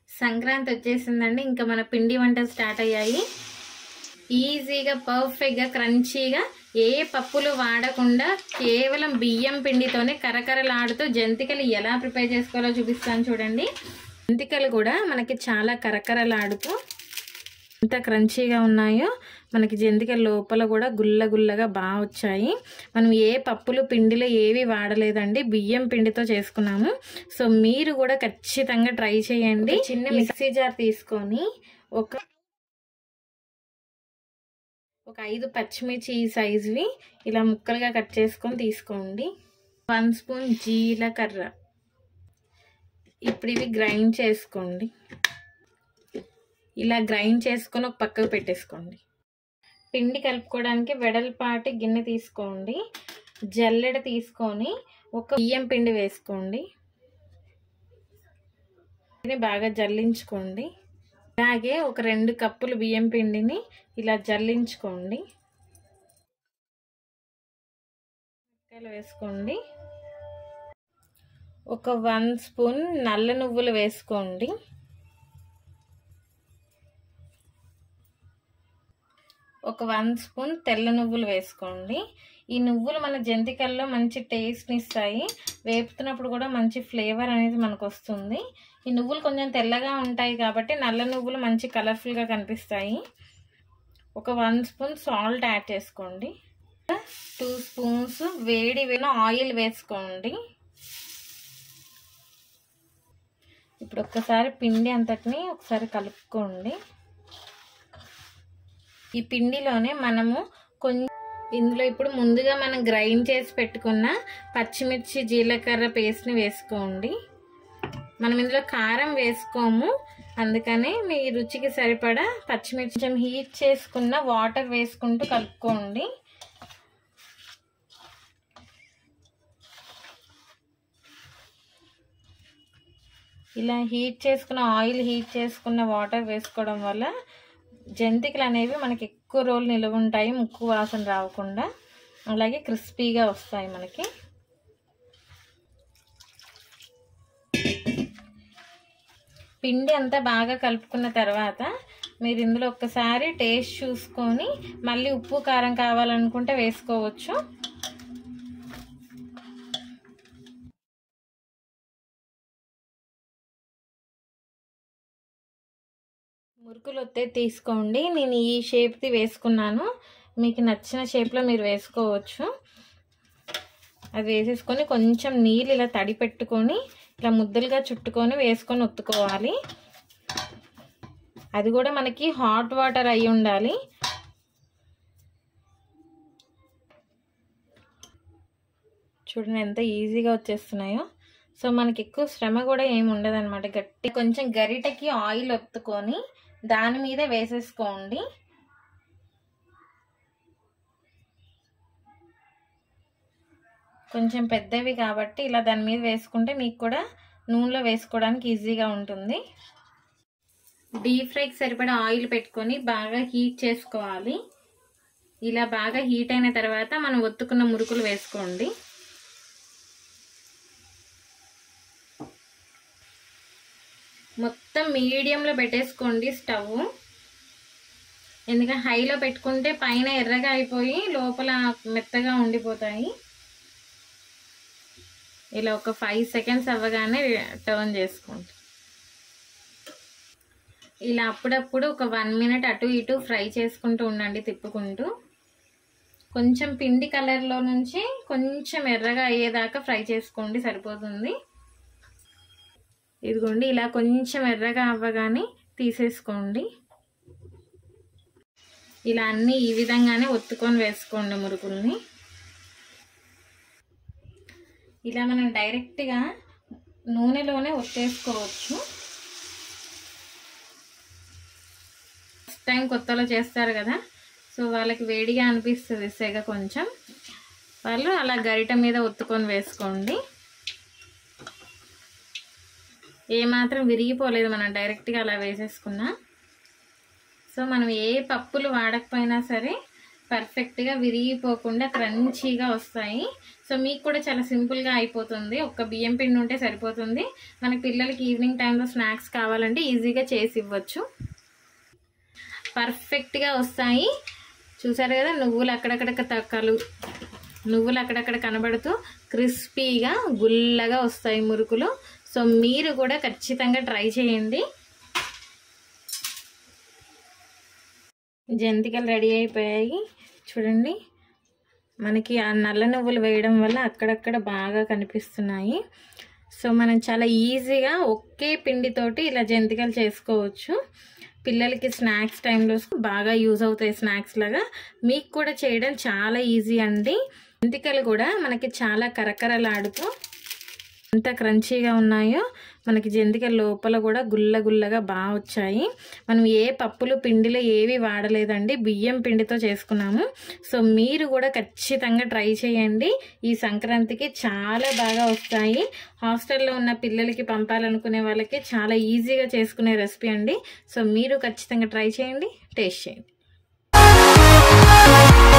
సంక్రాంతి వచ్చేసిందండి ఇంకా మన పిండి వంటలు స్టార్ట్ అయ్యాయి ఈజీగా పర్ఫెక్ట్గా క్రంచీగా ఏ పప్పులు వాడకుండా కేవలం బియ్యం పిండితోనే కరకరలాడుతూ జంతికలు ఎలా ప్రిపేర్ చేసుకోవాలో చూపిస్తాను చూడండి జంతికలు కూడా మనకి చాలా కరకరలాడుతూ ఎంత క్రంచీగా ఉన్నాయో మనకి జంతిక లోపల కూడా గుల్ల గుల్లగా బాగా వచ్చాయి మనం ఏ పప్పులు పిండిలో ఏవి వాడలేదండి బియ్యం పిండితో చేసుకున్నాము సో మీరు కూడా ఖచ్చితంగా ట్రై చేయండి చిన్న మిక్సీ జార్ తీసుకొని ఒక ఒక ఐదు పచ్చిమిర్చి ఈ సైజువి ఇలా ముక్కలుగా కట్ చేసుకొని తీసుకోండి వన్ స్పూన్ జీలకర్ర ఇప్పుడు ఇవి గ్రైండ్ చేసుకోండి ఇలా గ్రైండ్ చేసుకొని ఒక పక్కకు పెట్టేసుకోండి పిండి కలుపుకోవడానికి వెడల్పాటి గిన్నె తీసుకోండి జల్లెడ తీసుకొని ఒక బియ్యం పిండి వేసుకోండి బాగా జల్లించుకోండి అలాగే ఒక రెండు కప్పులు బియ్యం పిండిని ఇలా జల్లించుకోండి వేసుకోండి ఒక వన్ స్పూన్ నల్ల నువ్వులు వేసుకోండి ఒక వన్ స్పూన్ తెల్ల నువ్వులు వేసుకోండి ఈ నువ్వులు మన జంతికల్లో మంచి టేస్ట్ని ఇస్తాయి వేపుతున్నప్పుడు కూడా మంచి ఫ్లేవర్ అనేది మనకు వస్తుంది ఈ నువ్వులు కొంచెం తెల్లగా ఉంటాయి కాబట్టి నల్ల నువ్వులు మంచి కలర్ఫుల్గా కనిపిస్తాయి ఒక వన్ స్పూన్ సాల్ట్ యాడ్ చేసుకోండి టూ స్పూన్స్ వేడి వేడిన ఆయిల్ వేసుకోండి ఇప్పుడు ఒక్కసారి పిండి అంతటిని ఒకసారి కలుపుకోండి ఈ పిండిలోనే మనము కొంచెం ఇందులో ఇప్పుడు ముందుగా మనం గ్రైండ్ చేసి పెట్టుకున్న పచ్చిమిర్చి జీలకర్ర పేస్ట్ని వేసుకోండి మనం ఇందులో కారం వేసుకోము అందుకని మీ రుచికి సరిపడా పచ్చిమిర్చి కొంచెం హీట్ చేసుకున్న వాటర్ వేసుకుంటూ కలుపుకోండి ఇలా హీట్ చేసుకున్న ఆయిల్ హీట్ చేసుకున్న వాటర్ వేసుకోవడం వల్ల జంతికలు అనేవి మనకి ఎక్కువ రోజులు నిలువ ఉంటాయి ముక్కు వాసన రాకుండా అలాగే క్రిస్పీగా వస్తాయి మనకి పిండి అంతా బాగా కలుపుకున్న తర్వాత మీరు ఇందులో ఒక్కసారి టేస్ట్ చూసుకొని మళ్ళీ ఉప్పు కారం కావాలనుకుంటే వేసుకోవచ్చు మురుకులు వస్తే తీసుకోండి నేను ఈ షేప్ది వేసుకున్నాను మీకు నచ్చిన షేప్లో మీరు వేసుకోవచ్చు అది వేసేసుకొని కొంచెం నీళ్ళు ఇలా తడి పెట్టుకొని ఇట్లా ముద్దలుగా చుట్టుకొని వేసుకొని ఒత్తుకోవాలి అది కూడా మనకి హాట్ వాటర్ అయి ఉండాలి చూడండి ఎంత ఈజీగా వచ్చేస్తున్నాయో సో మనకి ఎక్కువ శ్రమ కూడా ఏమి ఉండదు అనమాట గట్టి కొంచెం గరిటకి ఆయిల్ ఒత్తుకొని దాని మీద వేసేసుకోండి కొంచెం పెద్దవి కాబట్టి ఇలా దాని మీద వేసుకుంటే మీకు కూడా నూనెలో వేసుకోవడానికి ఈజీగా ఉంటుంది డీప్ ఫ్రైకి సరిపడా ఆయిల్ పెట్టుకొని బాగా హీట్ చేసుకోవాలి ఇలా బాగా హీట్ అయిన తర్వాత మనం ఒత్తుకున్న మురుకులు వేసుకోండి మొత్తం మీడియంలో పెట్టేసుకోండి స్టవ్ ఎందుకంటే హైలో పెట్టుకుంటే పైన ఎర్రగా అయిపోయి లోపల మెత్తగా ఉండిపోతాయి ఇలా ఒక ఫైవ్ సెకండ్స్ అవ్వగానే టర్న్ చేసుకోండి ఇలా అప్పుడప్పుడు ఒక వన్ మినిట్ అటు ఇటు ఫ్రై చేసుకుంటూ ఉండండి తిప్పుకుంటూ కొంచెం పిండి కలర్లో నుంచి కొంచెం ఎర్రగా అయ్యేదాకా ఫ్రై చేసుకోండి సరిపోతుంది ఇదిగోండి ఇలా కొంచెం ఎర్రగా అవ్వగానే తీసేసుకోండి ఇలా అన్నీ ఈ విధంగానే ఒత్తుకొని వేసుకోండి మురుకుల్ని ఇలా మనం డైరెక్ట్గా నూనెలోనే ఒత్తేసుకోవచ్చు ఫస్ట్ టైం కొత్తలో చేస్తారు కదా సో వాళ్ళకి వేడిగా అనిపిస్తుంది సెగ కొంచెం వాళ్ళు అలా గరిట మీద ఒత్తుకొని వేసుకోండి ఏమాత్రం విరిగిపోలేదు మనం డైరెక్ట్గా అలా వేసేసుకున్నా సో మనం ఏ పప్పులు వాడకపోయినా సరే పర్ఫెక్ట్గా విరిగిపోకుండా క్రంచీగా వస్తాయి సో మీకు కూడా చాలా సింపుల్గా అయిపోతుంది ఒక్క బియ్యం పిండి ఉంటే సరిపోతుంది మన పిల్లలకి ఈవినింగ్ టైంలో స్నాక్స్ కావాలంటే ఈజీగా చేసి ఇవ్వచ్చు పర్ఫెక్ట్గా వస్తాయి చూసారు కదా నువ్వులు అక్కడక్కడ తక్కలు నువ్వులు అక్కడక్కడ కనబడుతూ క్రిస్పీగా గుల్లగా వస్తాయి మురుకులు సో మీరు కూడా ఖచ్చితంగా ట్రై చేయండి జంతికలు రెడీ అయిపోయాయి చూడండి మనకి ఆ నల్ల నువ్వులు వేయడం వల్ల అక్కడక్కడ బాగా కనిపిస్తున్నాయి సో మనం చాలా ఈజీగా ఒకే పిండితోటి ఇలా జంతికలు చేసుకోవచ్చు పిల్లలకి స్నాక్స్ టైంలో బాగా యూజ్ అవుతాయి స్నాక్స్ లాగా మీకు కూడా చేయడం చాలా ఈజీ అండి జంతికలు కూడా మనకి చాలా కరకరలాడుతూ ఎంత క్రంచీగా ఉన్నాయో మనకి జంతిక లోపల కూడా గుల్ల గుల్లగా బాగా వచ్చాయి మనం ఏ పప్పులు పిండిలో ఏవి వాడలేదండి బియ్యం పిండితో చేసుకున్నాము సో మీరు కూడా ఖచ్చితంగా ట్రై చేయండి ఈ సంక్రాంతికి చాలా బాగా వస్తాయి హాస్టల్లో ఉన్న పిల్లలకి పంపాలనుకునే వాళ్ళకి చాలా ఈజీగా చేసుకునే రెసిపీ అండి సో మీరు ఖచ్చితంగా ట్రై చేయండి టేస్ట్ చేయండి